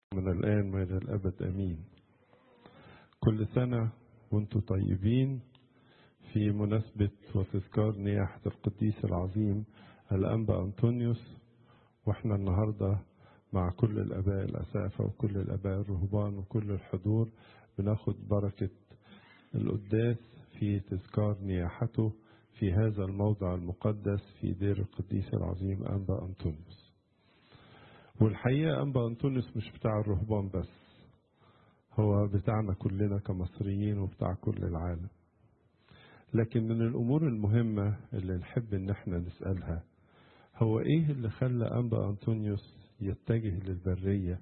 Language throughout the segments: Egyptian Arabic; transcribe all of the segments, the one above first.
من الآن وإلى الأبد أمين كل سنة وانتم طيبين في مناسبة وتذكار نياحة القديس العظيم الأنبا أنطونيوس واحنا النهاردة مع كل الآباء الأسافة وكل الآباء الرهبان وكل الحضور بناخد بركة القداس في تذكار نياحته في هذا الموضع المقدس في دير القديس العظيم أنبا أنطونيوس والحقيقة أنبا أنطونيوس مش بتاع الرهبان بس هو بتاعنا كلنا كمصريين وبتاع كل العالم لكن من الأمور المهمة اللي نحب إن احنا نسألها هو إيه اللي خلى أنبا أنطونيوس يتجه للبرية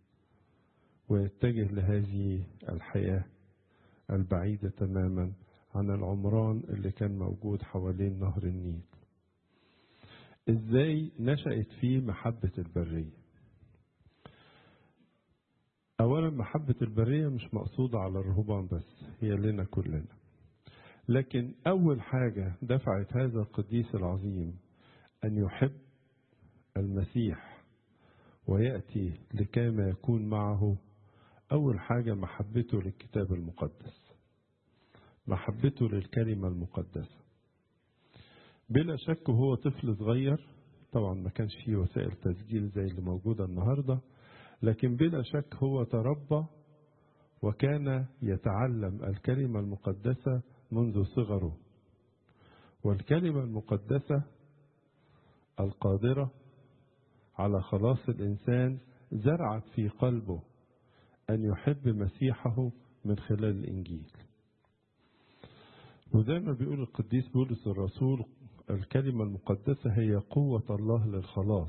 ويتجه لهذه الحياة البعيدة تماما عن العمران اللي كان موجود حوالين نهر النيل ازاي نشأت فيه محبة البرية اولا محبة البرية مش مقصودة على الرهبان بس هي لنا كلنا لكن اول حاجة دفعت هذا القديس العظيم ان يحب المسيح ويأتي لكما يكون معه أول حاجة محبته للكتاب المقدس محبته للكلمة المقدسة بلا شك هو طفل صغير طبعا ما كانش فيه وسائل تسجيل زي اللي موجودة النهاردة لكن بلا شك هو تربى وكان يتعلم الكلمة المقدسة منذ صغره والكلمة المقدسة القادرة على خلاص الإنسان زرعت في قلبه أن يحب مسيحه من خلال الإنجيل وزي ما بيقول القديس بولس الرسول الكلمة المقدسة هي قوة الله للخلاص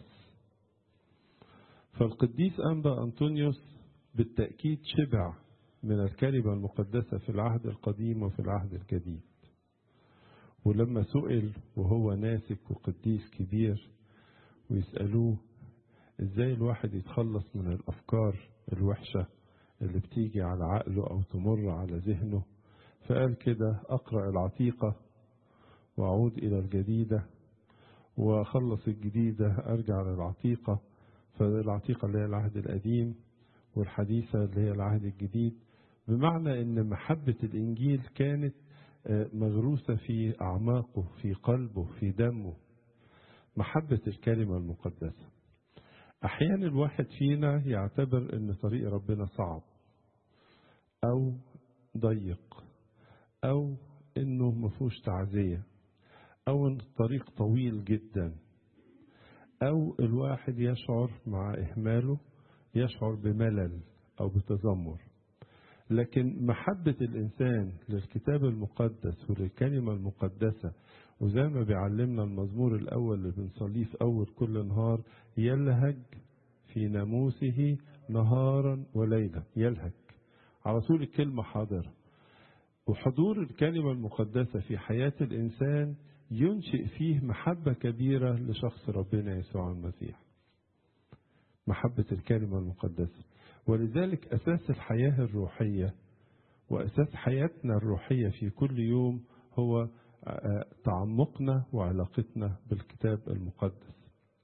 فالقديس أنبا أنطونيوس بالتأكيد شبع من الكلمة المقدسة في العهد القديم وفي العهد الجديد ولما سئل وهو ناسك وقديس كبير ويسألوه ازاي الواحد يتخلص من الأفكار الوحشة اللي بتيجي على عقله أو تمر على ذهنه فقال كده أقرأ العتيقة وأعود إلى الجديدة وأخلص الجديدة أرجع للعتيقة فالعتيقة اللي هي العهد القديم والحديثة اللي هي العهد الجديد بمعنى أن محبة الإنجيل كانت مغروسة في أعماقه في قلبه في دمه محبة الكلمة المقدسة أحيانا الواحد فينا يعتبر أن طريق ربنا صعب أو ضيق أو أنه مفهوش تعزية أو أن الطريق طويل جدا أو الواحد يشعر مع إهماله يشعر بملل أو بتذمر لكن محبة الإنسان للكتاب المقدس وللكلمة المقدسة وزي ما بيعلمنا المزمور الأول اللي بنصليه في أول كل نهار يلهج في ناموسه نهارا وليلا يلهج على طول الكلمة حاضرة وحضور الكلمة المقدسة في حياة الإنسان ينشئ فيه محبة كبيرة لشخص ربنا يسوع المسيح محبة الكلمة المقدسة ولذلك أساس الحياة الروحية وأساس حياتنا الروحية في كل يوم هو تعمقنا وعلاقتنا بالكتاب المقدس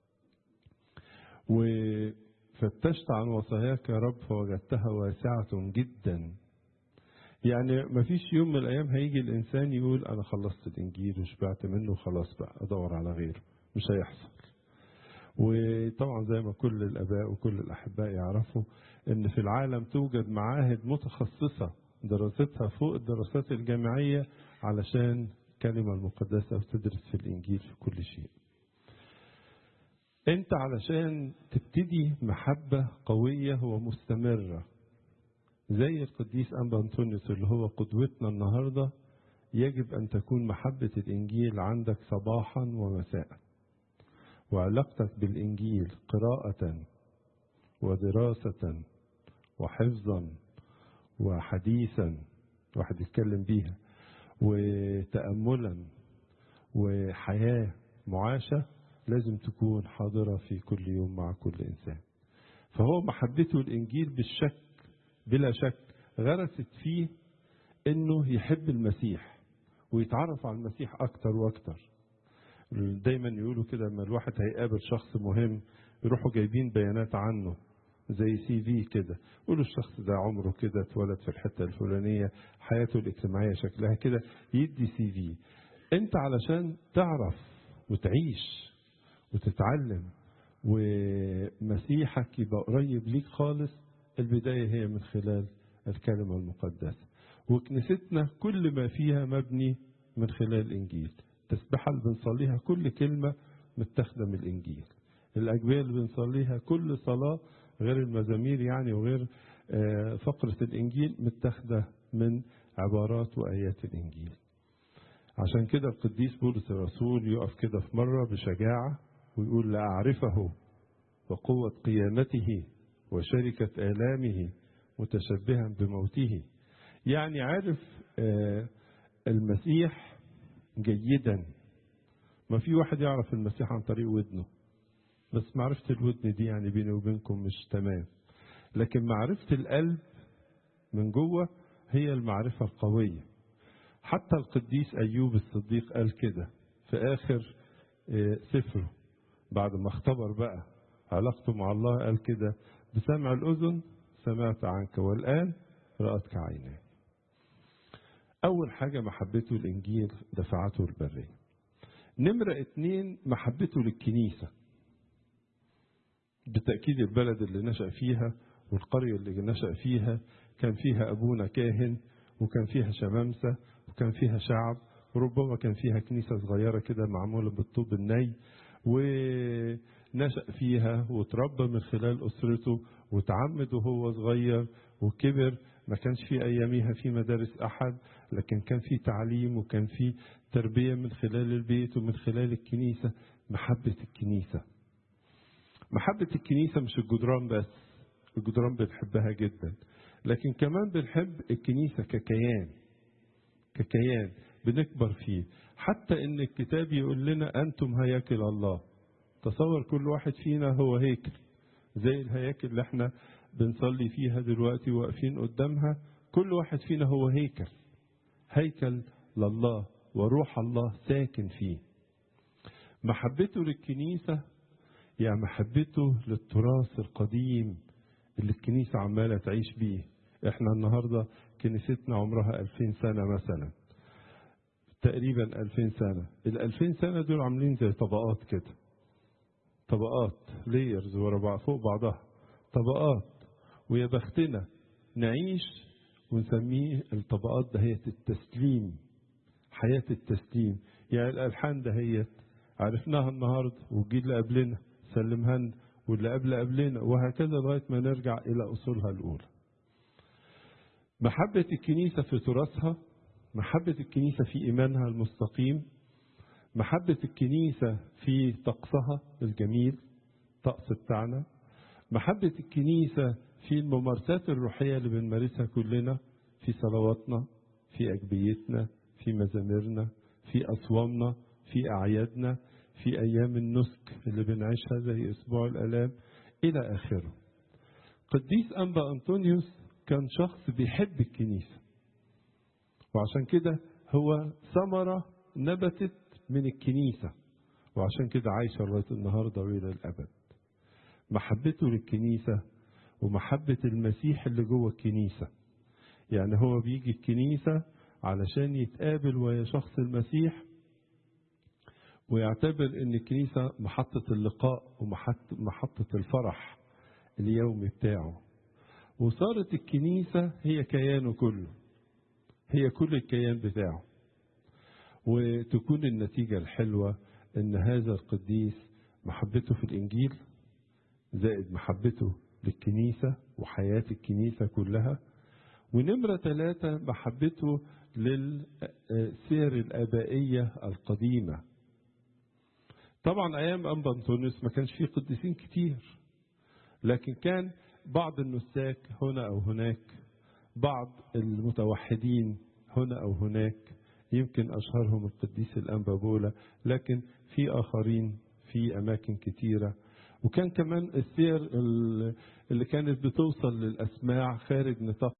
وفتشت عن وصاياك يا رب فوجدتها واسعة جدا يعني ما فيش يوم من الأيام هيجي الإنسان يقول أنا خلصت الإنجيل وشبعت منه خلاص بقى أدور على غيره مش هيحصل وطبعا زي ما كل الآباء وكل الأحباء يعرفوا إن في العالم توجد معاهد متخصصة دراستها فوق الدراسات الجامعية علشان الكلمة المقدسة وتدرس في الإنجيل في كل شيء أنت علشان تبتدي محبة قوية ومستمرة زي القديس أنبا أنطونيوس اللي هو قدوتنا النهاردة يجب أن تكون محبة الإنجيل عندك صباحا ومساء وعلاقتك بالإنجيل قراءة ودراسة وحفظا وحديثا واحد يتكلم بيها وتأملا وحياة معاشة لازم تكون حاضرة في كل يوم مع كل إنسان فهو محبته الإنجيل بالشك بلا شك غرست فيه إنه يحب المسيح ويتعرف على المسيح أكتر وأكتر دايما يقولوا كده لما الواحد هيقابل شخص مهم يروحوا جايبين بيانات عنه زي سي في كده يقولوا الشخص ده عمره كده اتولد في الحتة الفلانية حياته الاجتماعية شكلها كده يدي سي في انت علشان تعرف وتعيش وتتعلم ومسيحك يبقى قريب ليك خالص البداية هي من خلال الكلمة المقدسة وكنيستنا كل ما فيها مبني من خلال الإنجيل التسبحة اللي بنصليها كل كلمة متاخدة من الإنجيل الأجبية اللي بنصليها كل صلاة غير المزامير يعني وغير فقرة الإنجيل متاخدة من عبارات وآيات الإنجيل عشان كده القديس بولس الرسول يقف كده في مرة بشجاعة ويقول لأعرفه وقوة قيامته وشركة آلامه متشبها بموته يعني عارف المسيح جيدا ما في واحد يعرف المسيح عن طريق ودنه بس معرفة الودن دي يعني بيني وبينكم مش تمام لكن معرفة القلب من جوه هي المعرفة القوية حتى القديس أيوب الصديق قال كده في آخر سفره بعد ما اختبر بقى علاقته مع الله قال كده بسمع الأذن سمعت عنك والآن رأتك عيناي أول حاجة محبته الإنجيل دفعته البرية نمرة اتنين محبته للكنيسة بالتأكيد البلد اللي نشأ فيها والقرية اللي نشأ فيها كان فيها أبونا كاهن وكان فيها شمامسة وكان فيها شعب وربما كان فيها كنيسة صغيرة كده معمولة بالطوب الني ونشأ فيها وتربى من خلال أسرته وتعمد وهو صغير وكبر ما كانش في أياميها في مدارس أحد لكن كان في تعليم وكان في تربية من خلال البيت ومن خلال الكنيسة محبة الكنيسة محبة الكنيسة مش الجدران بس الجدران بنحبها جدا لكن كمان بنحب الكنيسة ككيان ككيان بنكبر فيه حتى ان الكتاب يقول لنا انتم هياكل الله تصور كل واحد فينا هو هيكل زي الهياكل اللي احنا بنصلي فيها دلوقتي واقفين قدامها كل واحد فينا هو هيكل هيكل لله وروح الله ساكن فيه محبته للكنيسة يعني محبته للتراث القديم اللي الكنيسة عمالة تعيش بيه احنا النهاردة كنيستنا عمرها ألفين سنة مثلا تقريبا ألفين سنة الألفين سنة دول عاملين زي طبقات كده طبقات ليرز ورا بعض فوق بعضها طبقات ويا بختنا نعيش ونسميه الطبقات دهية التسليم حياة التسليم يعني الألحان دهيت عرفناها النهاردة والجيل اللي قبلنا سلمها لنا واللي قبل قبلنا وهكذا لغاية ما نرجع إلى أصولها الأولى محبة الكنيسة في تراثها محبة الكنيسة في إيمانها المستقيم محبة الكنيسة في طقسها الجميل طقس بتاعنا محبة الكنيسة في الممارسات الروحية اللي بنمارسها كلنا في صلواتنا في أجبيتنا في مزاميرنا في أصوامنا في أعيادنا في أيام النسك اللي بنعيشها زي أسبوع الآلام إلى آخره قديس أنبا أنطونيوس كان شخص بيحب الكنيسة وعشان كده هو ثمرة نبتت من الكنيسة وعشان كده عايشة لغاية النهاردة وإلى الأبد محبته للكنيسة ومحبة المسيح اللي جوه الكنيسة يعني هو بيجي الكنيسة علشان يتقابل ويا شخص المسيح ويعتبر ان الكنيسة محطة اللقاء ومحطة الفرح اليومي بتاعه وصارت الكنيسة هي كيانه كله هي كل الكيان بتاعه وتكون النتيجة الحلوة ان هذا القديس محبته في الانجيل زائد محبته للكنيسة وحياة الكنيسة كلها ونمرة ثلاثة محبته للسير الآبائية القديمة طبعا أيام أنبا أنطونيوس ما كانش فيه قديسين كتير لكن كان بعض النساك هنا أو هناك بعض المتوحدين هنا أو هناك يمكن أشهرهم القديس الأنبابولا لكن في آخرين في أماكن كتيرة وكان كمان السير اللي كانت بتوصل للأسماع خارج نطاق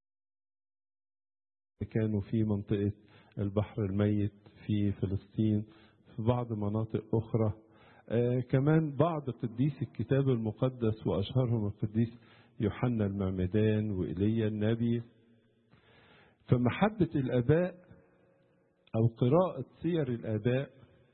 كانوا في منطقة البحر الميت في فلسطين في بعض مناطق أخرى آه كمان بعض قديس الكتاب المقدس وأشهرهم القديس يوحنا المعمدان وإيليا النبي فمحبة الآباء أو قراءة سير الآباء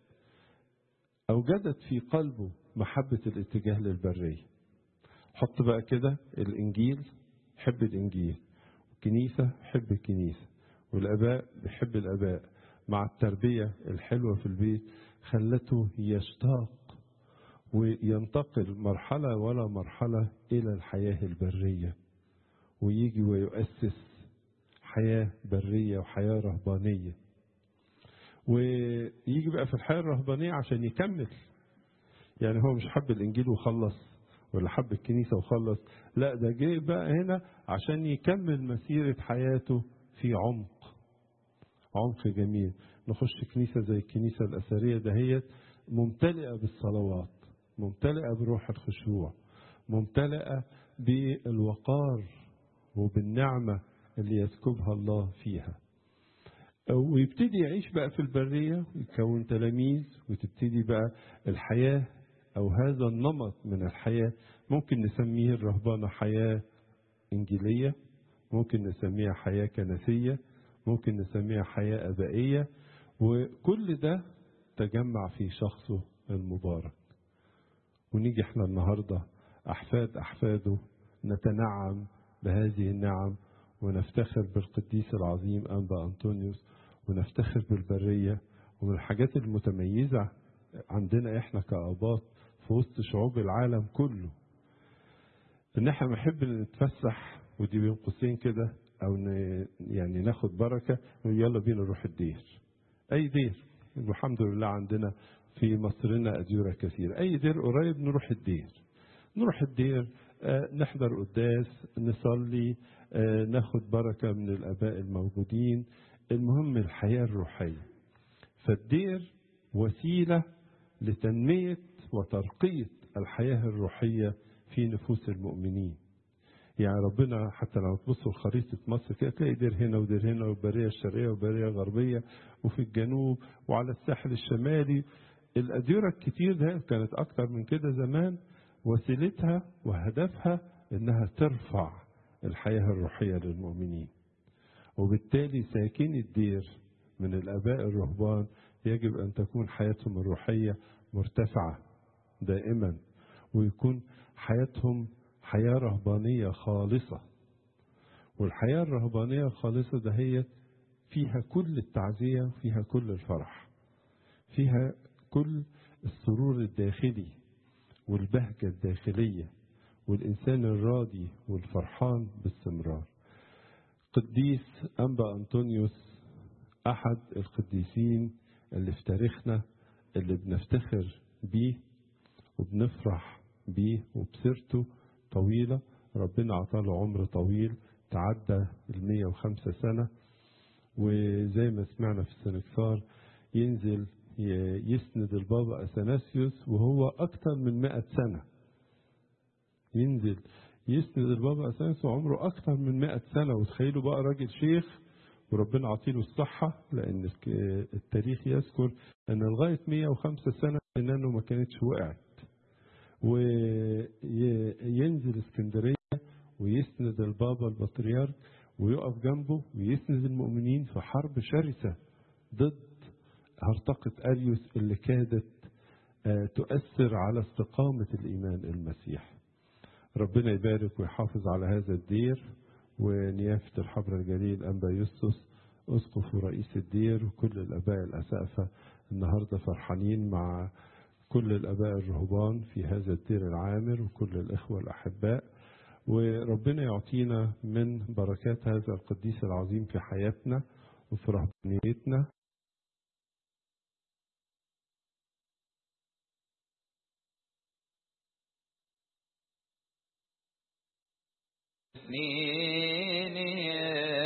أوجدت في قلبه محبة الاتجاه للبرية حط بقى كده الإنجيل حب الإنجيل الكنيسة حب الكنيسة والآباء بيحب الآباء مع التربية الحلوة في البيت خلته يشتاق وينتقل مرحلة ولا مرحلة إلى الحياة البرية ويجي ويؤسس حياة برية وحياة رهبانية ويجي بقى في الحياة الرهبانية عشان يكمل يعني هو مش حب الإنجيل وخلص ولا حب الكنيسة وخلص لا ده جه بقى هنا عشان يكمل مسيرة حياته في عمق عمق جميل نخش كنيسة زي الكنيسة الأثرية دهيت ممتلئة بالصلوات ممتلئة بروح الخشوع ممتلئة بالوقار وبالنعمة اللي يسكبها الله فيها ويبتدي يعيش بقى في البرية ويكون تلاميذ وتبتدي بقى الحياة أو هذا النمط من الحياة ممكن نسميه الرهبانة حياة إنجيلية ممكن نسميها حياة كنسية ممكن نسميها حياة أبائية وكل ده تجمع في شخصه المبارك ونيجي احنا النهاردة أحفاد أحفاده نتنعم بهذه النعم ونفتخر بالقديس العظيم أنبا أنطونيوس ونفتخر بالبرية ومن الحاجات المتميزة عندنا احنا كأباط في وسط شعوب العالم كله ان احنا بنحب نتفسح ودي بين قوسين كده او يعني ناخد بركه ويلا بينا نروح الدير اي دير والحمد لله عندنا في مصرنا اديره كثير اي دير قريب نروح الدير نروح الدير آه نحضر قداس نصلي آه ناخد بركه من الاباء الموجودين المهم الحياه الروحيه فالدير وسيله لتنميه وترقيه الحياه الروحيه في نفوس المؤمنين يعني ربنا حتى لو تبصوا خريطة مصر كده تلاقي دير هنا ودير هنا وبرية الشرقية وبرية غربية وفي الجنوب وعلى الساحل الشمالي الأديرة الكتير ده كانت أكتر من كده زمان وسيلتها وهدفها إنها ترفع الحياة الروحية للمؤمنين وبالتالي ساكن الدير من الآباء الرهبان يجب أن تكون حياتهم الروحية مرتفعة دائما ويكون حياتهم حياة رهبانية خالصة والحياة الرهبانية الخالصة دهيت فيها كل التعزية وفيها كل الفرح فيها كل السرور الداخلي والبهجة الداخلية والإنسان الراضي والفرحان باستمرار قديس أنبا أنطونيوس أحد القديسين اللي في تاريخنا اللي بنفتخر بيه وبنفرح بيه وبسيرته طويلة ربنا عطاله عمر طويل تعدى المية وخمسة سنة وزي ما سمعنا في السنكسار ينزل يسند البابا أثناسيوس وهو أكثر من مئة سنة ينزل يسند البابا أثناسيوس وعمره أكثر من مئة سنة وتخيلوا بقى راجل شيخ وربنا عطيله الصحة لأن التاريخ يذكر أن لغاية 105 سنة سنانه ما كانتش وقعت وينزل اسكندرية ويسند البابا البطريرك ويقف جنبه ويسند المؤمنين في حرب شرسة ضد هرطقة أريوس اللي كادت تؤثر على استقامة الإيمان المسيح ربنا يبارك ويحافظ على هذا الدير ونيافة الحبر الجليل أنبا يوستوس أسقف ورئيس الدير وكل الآباء الأسقفة النهاردة فرحانين مع كل الآباء الرهبان في هذا الدير العامر وكل الإخوة الأحباء وربنا يعطينا من بركات هذا القديس العظيم في حياتنا وفي رهبانيتنا اثنين